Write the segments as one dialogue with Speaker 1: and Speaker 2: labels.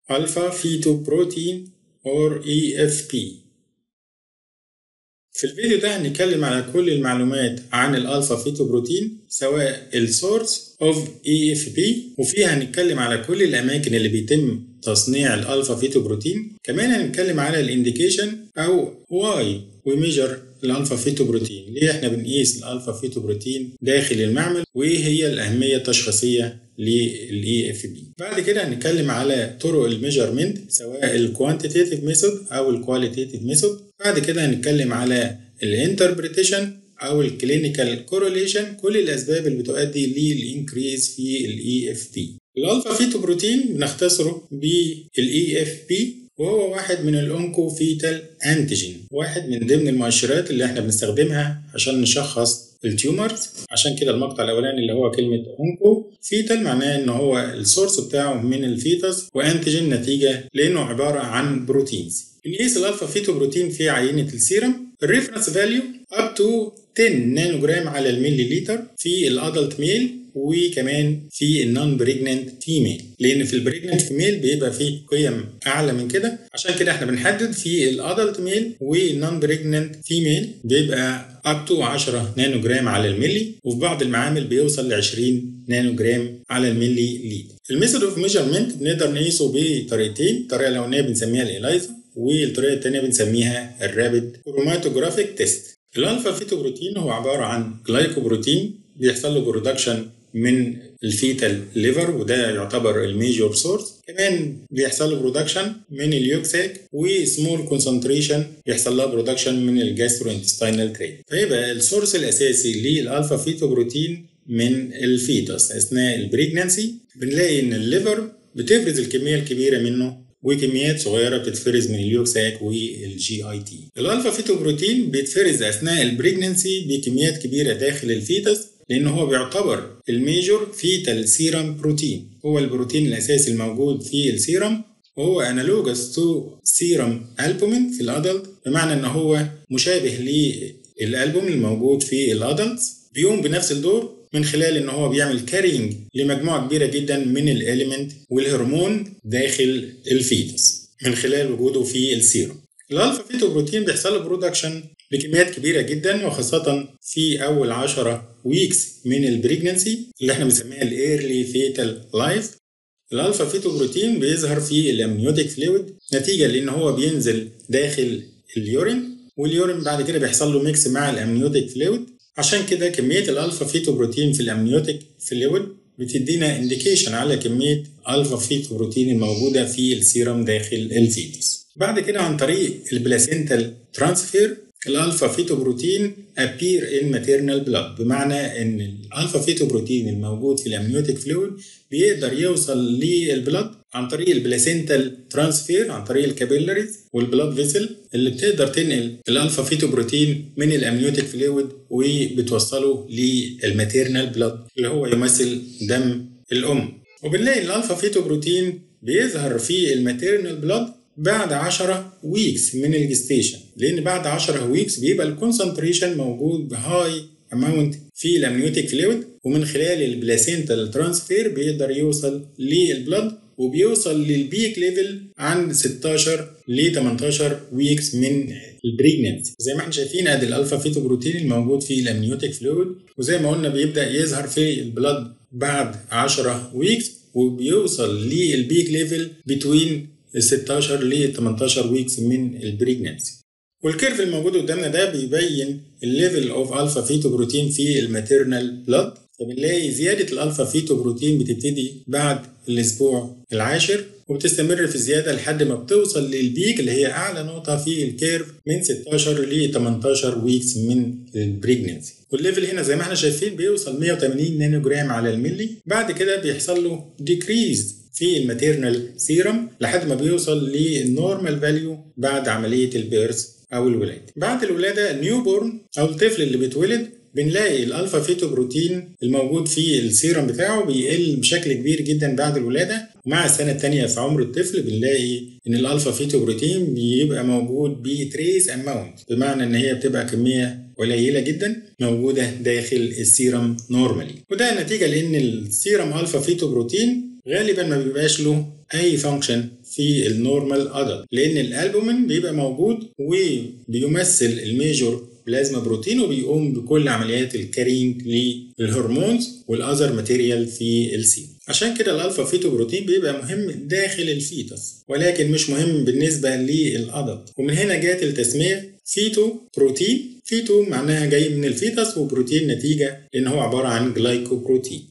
Speaker 1: alpha fetoprotein or EFP في الفيديو ده هنتكلم على كل المعلومات عن الالفا فيتوبروتين سواء السورس اوف اي اف بي وفيها هنتكلم على كل الاماكن اللي بيتم تصنيع الالفا فيتوبروتين كمان هنتكلم على الانديكيشن او واي وي ميجر الالفا فيتوبروتين ليه احنا بنقيس الالفا فيتوبروتين داخل المعمل وايه هي الاهميه التشخيصيه للاي اف بي بعد كده هنتكلم على طرق الميجرمنت سواء الكوانتيتيف ميثود او الكواليتيف ميثود بعد كده هنتكلم على الانتربريتيشن او الكلينيكال كورليشن كل الاسباب اللي بتؤدي للانكريز في الاي اف بي الالفا فيتوبروتين بنختصره بالاي اف بي وهو واحد من الاونكوفيتال انتيجين واحد من ضمن المؤشرات اللي احنا بنستخدمها عشان نشخص التيومرز عشان كده المقطع الاولاني اللي هو كلمه اونكو فيتال معناه ان هو السورس بتاعه من الفيتس وانتيجين نتيجه لانه عباره عن بروتينز بنقيس الالفا فيتوبروتين في عينه السيرم الريفرنس فاليو اب تو 10 نانو جرام على الملي لتر في الادلت ميل وكمان في النون بريجننت فيميل لان في البريجننت فيميل بيبقى فيه قيم اعلى من كده عشان كده احنا بنحدد في الادلت ميل والنون بريجننت فيميل بيبقى اب تو 10 نانو جرام على الملي وفي بعض المعامل بيوصل ل 20 نانو جرام على الملي لتر الميثود اوف ميجرمنت بنقدر نقيسه بطريقتين الطريقه الاولانيه بنسميها الالايزا والطريقه الثانيه بنسميها الرابid كروماتوجرافيك تيست الالفا فيتوبروتين هو عباره عن جلايكوبروتين بيحصل له برودكشن من الفيتال ليفر وده يعتبر الميجور سورس كمان بيحصل له برودكشن من اليوكساك وسمول كونسنتريشن بيحصل لها برودكشن من الجاسترو انتستينال تريد فيبقى السورس الاساسي للالفا فيتوبروتين من الفيتوس اثناء البريجنانسي بنلاقي ان الليفر بتفرز الكميه الكبيره منه وكميات صغيره بتتفرز من اليوكساك والجي اي تي. الالفا فيتوبروتين بيتفرز اثناء البريجننسي بكميات كبيره داخل الفيتس لان هو بيعتبر الميجور فيتال سيرم بروتين هو البروتين الاساسي الموجود في السيرم وهو انالوجس تو سيرم البومين في الادلت بمعنى ان هو مشابه للالبوم الموجود في الادلتس بيقوم بنفس الدور من خلال ان هو بيعمل كارينج لمجموعه كبيره جدا من الاليمنت والهرمون داخل الفيتس من خلال وجوده في السيروم الالفا فيتوبروتين بيحصل له برودكشن بكميات كبيره جدا وخاصه في اول 10 ويكس من البريجننسي اللي احنا بنسميها الايرلي فيتال لايف الالفا فيتوبروتين بيظهر في الامنيوتيك فلويد نتيجه لان هو بينزل داخل اليورين واليورين بعد كده بيحصل له ميكس مع الامنيوتيك فلويد عشان كده كمية الألفا فيتوبروتين في الأمنيوتيك فلويد بتدينا انديكيشن على كمية ألفا فيتوبروتين الموجودة في السيرم داخل الفيتوس. بعد كده عن طريق البلاسينتال ترانسفير الألفا فيتوبروتين appear in maternal blood بمعنى إن الألفا فيتوبروتين الموجود في الأمنيوتيك فلويد بيقدر يوصل للبلد عن طريق البلاسينتال ترانسفير عن طريق الكابيلاريز والبلاد فيسل اللي بتقدر تنقل الالفا فيتوبروتين من الامنيوتيك فلويد وبتوصله للماتيرنال بلاد اللي هو يمثل دم الام وبنلاقي الالفا فيتوبروتين بيظهر في الماتيرنال بلاد بعد 10 ويكس من الجستيشن لان بعد 10 ويكس بيبقى الكونسنتريشن موجود بهاي اماونت في الامنيوتيك فلويد ومن خلال البلاسينتال ترانسفير بيقدر يوصل للبلد وبيوصل للبيك ليفل عند 16 ل 18 ويكس من البريجننسي زي ما احنا شايفين ادي الالفا فيتوبروتين الموجود في الامنيوتيك فلويد وزي ما قلنا بيبدا يظهر في البلد بعد 10 ويكس وبيوصل للبيك ليفل بتوين 16 ل 18 ويكس من البريجننسي والكيرف الموجود قدامنا ده بيبين الليفل اوف الفا فيتوبروتين في الماتيرنال بلاد فبنلاقي زيادة الألفا فيتوبروتين بتبتدي بعد الأسبوع العاشر وبتستمر في الزيادة لحد ما بتوصل للبيك اللي هي أعلى نقطة في الكيرف من 16 ل 18 ويكس من البريجننسي والليفل هنا زي ما احنا شايفين بيوصل 180 نانو جرام على الملي بعد كده بيحصل له ديكريز في الماتيرنال سيرم لحد ما بيوصل للنورمال فاليو بعد عملية البيرث أو الولادة بعد الولادة النيو بورن أو الطفل اللي بيتولد بنلاقي الالفا فيتوبروتين الموجود في السيرم بتاعه بيقل بشكل كبير جدا بعد الولاده ومع السنه الثانيه في عمر الطفل بنلاقي ان الالفا فيتوبروتين بيبقى موجود بتريس اماونت بمعنى ان هي بتبقى كميه قليله جدا موجوده داخل السيرم نورمالي وده نتيجه لان السيرم الفا فيتوبروتين غالبا ما بيبقاش له اي فانكشن في النورمال ادلت لان الالبومين بيبقى موجود وبيمثل الميجور بلازما بروتين وبيقوم بكل عمليات الكارينج للهرمونز والاذر ماتيريال في السيل عشان كده الالفا فيتو بروتين بيبقى مهم داخل الفيتس ولكن مش مهم بالنسبه للادلت ومن هنا جات التسميه فيتو بروتين فيتو معناها جاي من الفيتس وبروتين نتيجه لان هو عباره عن جلايكوبروتين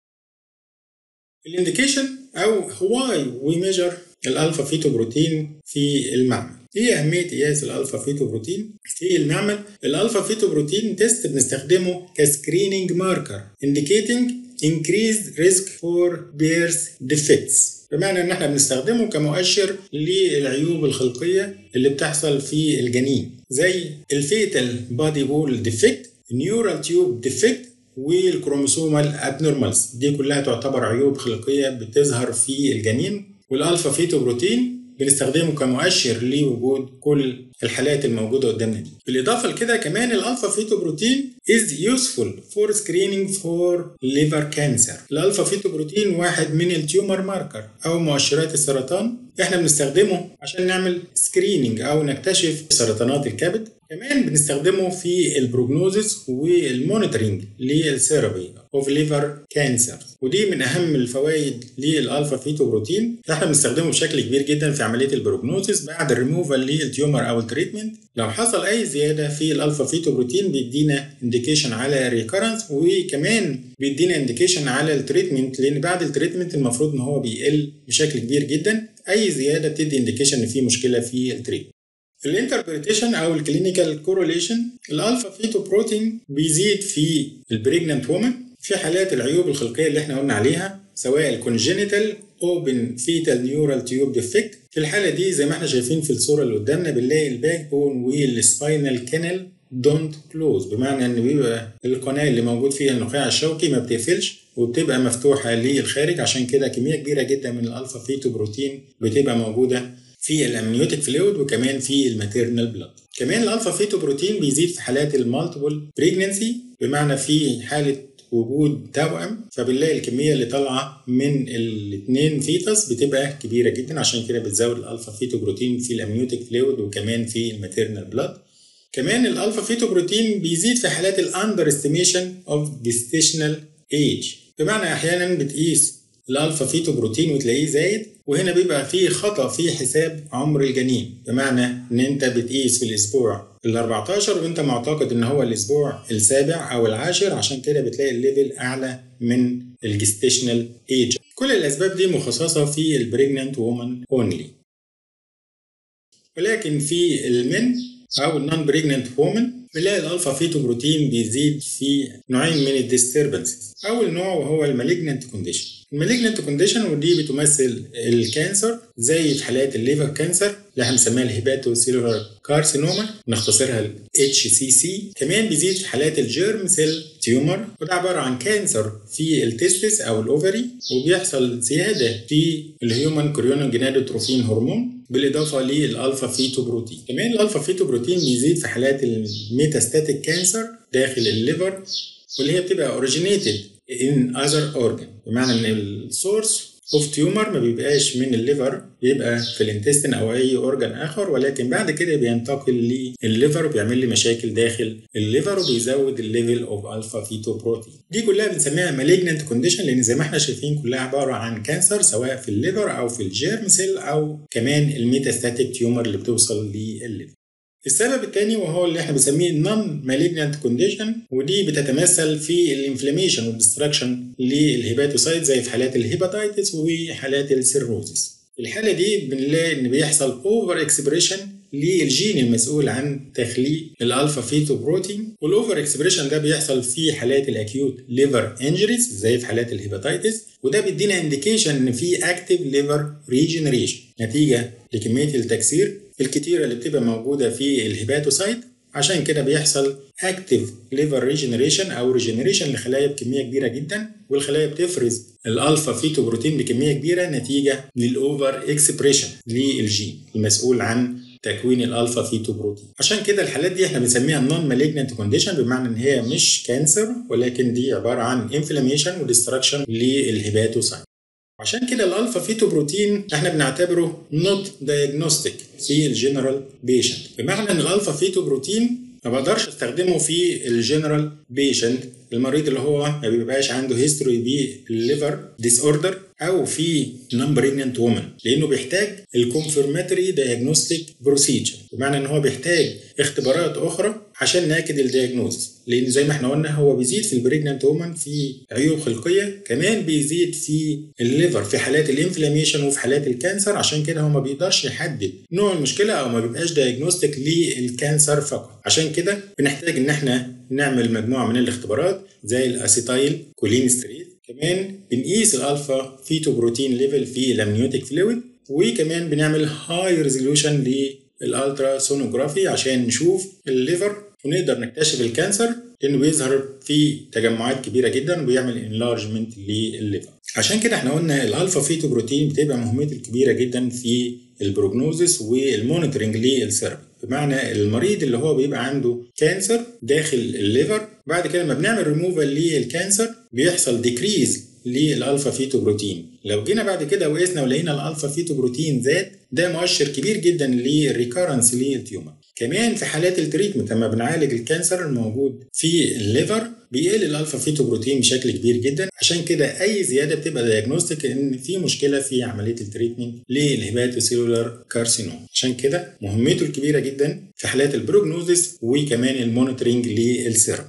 Speaker 1: الانديكيشن او واي وي ميجر الالفا فيتو بروتين في المعمل ايه اهميه قياس الالفا فيتو بروتين في المعمل الالفا فيتو بروتين تيست بنستخدمه كسكريننج ماركر indicating increased risk for birth defects بمعنى ان احنا بنستخدمه كمؤشر للعيوب الخلقيه اللي بتحصل في الجنين زي الفيتال بادي بول ديفكت نيورال تيوب ديفكت والكروموسومال ابنورمالز دي كلها تعتبر عيوب خلقيه بتظهر في الجنين والالفا فيتو بروتين بنستخدمه كمؤشر لوجود كل الحالات الموجوده قدامنا دي. بالاضافه لكده كمان الالفا فيتو بروتين is useful for screening for liver cancer. الالفا فيتو بروتين واحد من التيومر ماركر او مؤشرات السرطان احنا بنستخدمه عشان نعمل سكريننج او نكتشف سرطانات الكبد كمان بنستخدمه في البروجنوزس والمونيتورنج للثيرابي اوف ليفر كانسر ودي من اهم الفوائد للالفا فيتو بروتين احنا بنستخدمه بشكل كبير جدا في عمليه البروجنوزس بعد الريموفال للتيومر او التريتمنت لو حصل اي زياده في الالفا فيتو بروتين بيدينا انديكيشن على ريكارنس وكمان بيدينا انديكيشن على التريتمنت لان بعد التريتمنت المفروض ان هو بيقل بشكل كبير جدا اي زياده بتدي انديكيشن ان في مشكله في التريتمنت الانتربريتيشن او الكلينيكال كوروليشن الالفا فيتو بروتين بيزيد في البريجننت وومن في حالات العيوب الخلقيه اللي احنا قلنا عليها سواء الكونجينيتال اوبن فيتال نيورال تيوب ديفكت في الحاله دي زي ما احنا شايفين في الصوره اللي قدامنا بنلاقي الباك بون والسباينال كانال دونت كلوز بمعنى ان بيبقى القناه اللي موجود فيها النخاع الشوكي ما بتقفلش وبتبقى مفتوحه للخارج عشان كده كميه كبيره جدا من الالفا فيتو بروتين بتبقى موجوده في الامنيوتيك فلويد وكمان في الماتيرنال بلاد كمان الالفا فيتو بروتين بيزيد في حالات المالتيبل بريجننسي بمعنى في حاله وجود توأم فبنلاقي الكمية اللي طالعة من الاثنين فيتس بتبقى كبيرة جدا عشان كده بتزود الألفا فيتو بروتين في الأمنيوتيك فلويد وكمان في الماتيرنال بلاد كمان الألفا فيتو بروتين بيزيد في حالات الأندر استيميشن أوف جستيشنال ايج بمعنى أحيانا بتقيس الألفا فيتو بروتين وتلاقيه زايد وهنا بيبقى فيه خطأ في حساب عمر الجنين بمعنى إن أنت بتقيس في الأسبوع ال 14 وانت معتقد ان هو الاسبوع السابع او العاشر عشان كده بتلاقي الليفل اعلى من الجستيشنال ايج كل الاسباب دي مخصصه في البريجننت وومن اونلي ولكن في المن او النون بريجننت وومن بنلاقي الالفا فيتو بروتين بيزيد في نوعين من الديستربنسز اول نوع وهو المالجننت كونديشن المالجننت كونديشن ودي بتمثل الكانسر زي في حالات الليفر كانسر اللي احنا بنسميها الهيباتو سيلولار كارسينوما نختصرها ال HCC كمان بيزيد في حالات الجيرم سيل تيومر وده عباره عن كانسر في التستس او الاوفري وبيحصل زياده في الهيومن كوريونال جنادوتروفين هرمون بالاضافه للالفا فيتو بروتين كمان الالفا فيتو بروتين بيزيد في حالات الميتاستاتيك كانسر داخل الليفر واللي هي بتبقى اوريجينيتد in other organ بمعنى ان السورس اوف تيومر ما بيبقاش من الليفر بيبقى في الانتستين او اي اورجان اخر ولكن بعد كده بينتقل للليفر وبيعمل لي مشاكل داخل الليفر وبيزود الليفل اوف الفا فيتو بروتين دي كلها بنسميها مالجننت كونديشن لان زي ما احنا شايفين كلها عباره عن كانسر سواء في الليفر او في الجيرم سيل او كمان الميتاستاتيك تيومر اللي بتوصل للليفر السبب الثاني وهو اللي احنا بنسميه نون مالجنانت كونديشن ودي بتتمثل في الانفلاميشن والدستراكشن للهيباتوسايت زي في حالات الهيباتيتس وحالات السيروزس في الحالة دي بنلاقي ان بيحصل اوفر اكسبريشن للجين المسؤول عن تخليق الالفا فيتو بروتين والاوفر اكسبريشن ده بيحصل في حالات الاكيوت ليفر انجريز زي في حالات الهيباتيتس وده بيدينا انديكيشن ان في اكتيف ليفر ريجنريشن نتيجه لكميه التكسير الكتيره اللي بتبقى موجوده في الهيباتوسايت عشان كده بيحصل اكتيف ليفر ريجنريشن او ريجنريشن لخلايا بكميه كبيره جدا والخلايا بتفرز الالفا فيتو بروتين بكميه كبيره نتيجه للاوفر اكسبريشن للجين المسؤول عن تكوين الالفا فيتو بروتين عشان كده الحالات دي احنا بنسميها نون مالجنت كونديشن بمعنى ان هي مش كانسر ولكن دي عباره عن انفلاميشن وديستراكشن للهيباتوسايت عشان كده الالفا فيتو بروتين احنا بنعتبره نوت دايجنوستيك في الجنرال بيشنت بمعنى ان الالفا فيتو بروتين ما بقدرش استخدمه في الجنرال بيشنت المريض اللي هو ما بيبقاش عنده هيستوري بالليفر ديس اوردر او في نون بريجننت وومن لانه بيحتاج الكونفirmatory دايجنوستيك بروسيجر بمعنى ان هو بيحتاج اختبارات اخرى عشان ناكد الدياجنوز لان زي ما احنا قلنا هو بيزيد في البريجننت وومن في عيوب خلقيه كمان بيزيد في الليفر في حالات الانفلاميشن وفي حالات الكانسر عشان كده هو ما بيقدرش يحدد نوع المشكله او ما بيبقاش دايجنوستيك للكانسر فقط عشان كده بنحتاج ان احنا نعمل مجموعه من الاختبارات زي الاسيتايل كولينستريت كمان بنقيس الالفا فيتو بروتين ليفل في الامنيوتيك فلويد وكمان بنعمل هاي ريزوليوشن للالترا سونوجرافي عشان نشوف الليفر ونقدر نكتشف الكانسر لانه بيظهر في تجمعات كبيره جدا وبيعمل انلارجمنت للليفر عشان كده احنا قلنا الالفا فيتو بروتين بتبقى مهمته الكبيره جدا في البروجنوزس والمونيتورنج للثيرابي بمعنى المريض اللي هو بيبقى عنده كانسر داخل الليفر بعد كده لما بنعمل ريموفال للكانسر بيحصل ديكريز للالفا فيتو بروتين لو جينا بعد كده وقسنا ولقينا الالفا فيتو بروتين زاد ده مؤشر كبير جدا للريكارنس للتيومر كمان في حالات التريتمنت لما بنعالج الكانسر الموجود في الليفر بيقل الالفا فيتو بروتين بشكل كبير جدا عشان كده اي زياده بتبقى دايجنوستيك ان في مشكله في عمليه التريتمنت للهيباتوسيلولار كارسينوم عشان كده مهمته الكبيره جدا في حالات البروجنوزس وكمان المونيتورنج للسيرم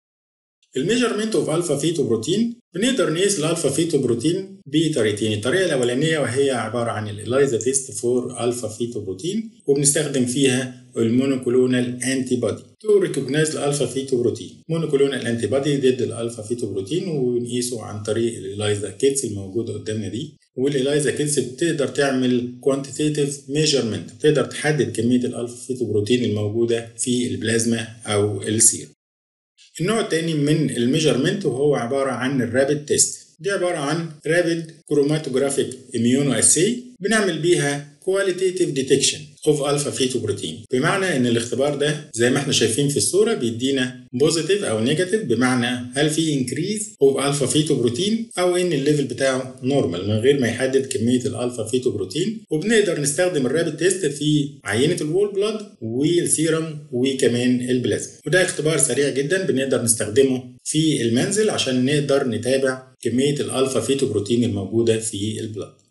Speaker 1: الميجرمنت اوف الفا فيتو بروتين بنقدر نقيس الالفا فيتو بروتين بطريقتين الطريقه الاولانيه وهي عباره عن الالايزا تيست فور الفا فيتو بروتين وبنستخدم فيها المونوكلونال انتي بودي تو ريكوجنايز الالفا فيتو بروتين مونوكلونال انتي بودي ضد الالفا فيتو بروتين ونقيسه عن طريق الالايزا كيتس الموجوده قدامنا دي والالايزا كيتس بتقدر تعمل كوانتيتيف ميجرمنت بتقدر تحدد كميه الالفا فيتو بروتين الموجوده في البلازما او السير النوع الثاني من الميجرمنت وهو عبارة عن الرابid تيست دي عبارة عن رابid كروماتوجرافيك اميونو اسي بنعمل بيها كواليتيتيف ديتكشن اوف الفا فيتو بروتين بمعنى ان الاختبار ده زي ما احنا شايفين في الصوره بيدينا بوزيتيف او نيجاتيف بمعنى هل في انكريز اوف الفا فيتو بروتين او ان الليفل بتاعه نورمال من غير ما يحدد كميه الالفا فيتو بروتين وبنقدر نستخدم الرابid تيست في عينه الوول بلاد والسيرم وكمان البلازما وده اختبار سريع جدا بنقدر نستخدمه في المنزل عشان نقدر نتابع كميه الالفا فيتو بروتين الموجوده في البلاد